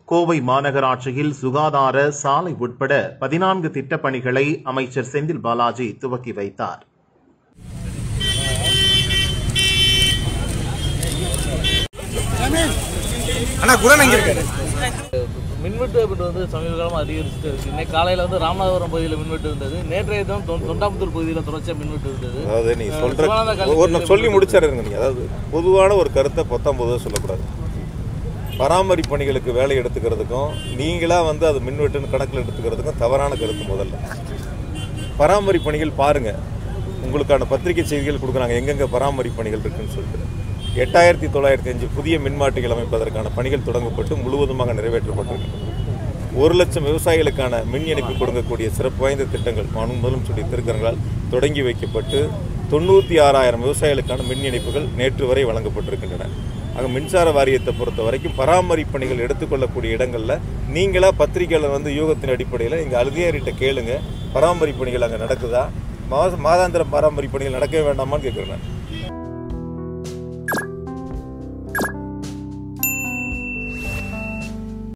கோவை மாநகராட்சியில் சுகாதார சாலை உட்பட பதினான்கு திட்டப் பணிகளை அமைச்சர் செந்தில் பாலாஜி துவக்கி வைத்தார் அண்ணா குணன் எங்க இருக்காரு மின்வெட்டு அப்படின்றது வந்து சமீப காலமாக அதிகரிச்சுட்டு இருக்கு இன்னைக்கு காலையில் வந்து ராமநாதபுரம் பகுதியில் மின்வெட்டு இருந்தது நேற்றைய தினம் தொ- தொண்டாமுத்தூர் பகுதியில் தொடர்ச்சியாக மின்வெட்டு இருந்தது அதாவது நீ அஹ் சொல்ற சிவானந்த கல்வி ஒரு நான் சொல்லி முடிச்சிடுறேங்க நீங்க அதாவது பொதுவான ஒரு கருத்தை பத்தாம் பொதுவாக சொல்லக்கூடாது பராமரிப்பு பணிகளுக்கு வேலை எடுத்துக்கிறதுக்கும் நீங்களா வந்து அது மின்வெட்டுன்னு கணக்கில் எடுத்துக்கிறதுக்கும் தவறான கருத்து முதல்ல பராமரிப்பு பணிகள் பாருங்க உங்களுக்கான பத்திரிகை செய்திகள் கொடுக்குறாங்க எங்கெங்க பராமரிப்பு பணிகள் இருக்குன்னு சொல்லிட்டு எட்டாயிரத்தி தொள்ளாயிரத்தி அஞ்சு புதிய மின்மாட்டிகள் அமைப்பதற்கான பணிகள் தொடங்கப்பட்டு முழுவதுமாக நிறைவேற்றப்பட்டிருக்கு ஒரு லட்சம் விவசாயிகளுக்கான மின் இணைப்பு கொடுக்கக்கூடிய சிறப்பு வாய்ந்த திட்டங்கள் மாநில முதலமைச்சருடைய திருக்கரங்களால் தொடங்கி வைக்கப்பட்டு தொண்ணூற்றி ஆறாயிரம் விவசாயிகளுக்கான மின் இணைப்புகள் நேற்று வரை வழங்கப்பட்டிருக்கின்றன ஆக மின்சார வாரியத்தை பொறுத்த வரைக்கும் பராமரிப்பு பணிகள் எடுத்துக்கொள்ளக்கூடிய இடங்களில் நீங்களா பத்திரிகையாளர் வந்து யூகத்தின் அடிப்படையில் எங்கள் அதிகாரிகிட்ட கேளுங்க பராமரிப்பு பணிகள் அங்கே நடக்குதா மாத மாதாந்திர பராமரிப்பு பணிகள் நடக்கவே வேண்டாமான்னு கேட்குறேன் நான்